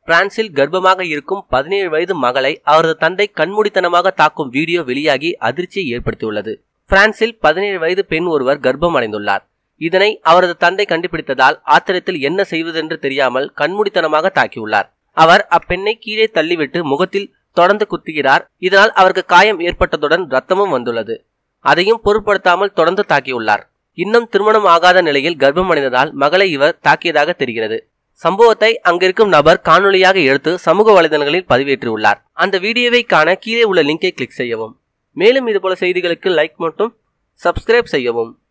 பிரான்சில் கர்ப்பமாக இருக்கும் பதினேழு வயது மகளை அவரது தந்தை கண்மூடித்தனமாக தாக்கும் வீடியோ வெளியாகி அதிர்ச்சியை ஏற்படுத்தியுள்ளது பிரான்சில் பதினேழு வயது பெண் ஒருவர் கர்ப்பம் அடைந்துள்ளார் இதனை அவரது தந்தை கண்டுபிடித்ததால் ஆத்திரத்தில் என்ன செய்வதென்று தெரியாமல் கண்மூடித்தனமாக தாக்கியுள்ளார் அவர் அப்பெண்ணை கீழே தள்ளிவிட்டு முகத்தில் தொடர்ந்து குத்துகிறார் இதனால் அவருக்கு காயம் ஏற்பட்டதுடன் ரத்தமும் வந்துள்ளது அதையும் பொருட்படுத்தாமல் தொடர்ந்து தாக்கியுள்ளார் இன்னும் திருமணம் ஆகாத நிலையில் கர்ப்பம் அடைந்ததால் மகளை இவர் தாக்கியதாக தெரிகிறது சம்பவத்தை அங்கிருக்கும் நபர் காணொலியாக எடுத்து சமூக வலைதளங்களில் பதிவேற்றியுள்ளார் அந்த வீடியோவை காண கீழே உள்ள லிங்கை கிளிக் செய்யவும் மேலும் இதுபோல செய்திகளுக்கு லைக் மற்றும் சப்ஸ்கிரைப் செய்யவும்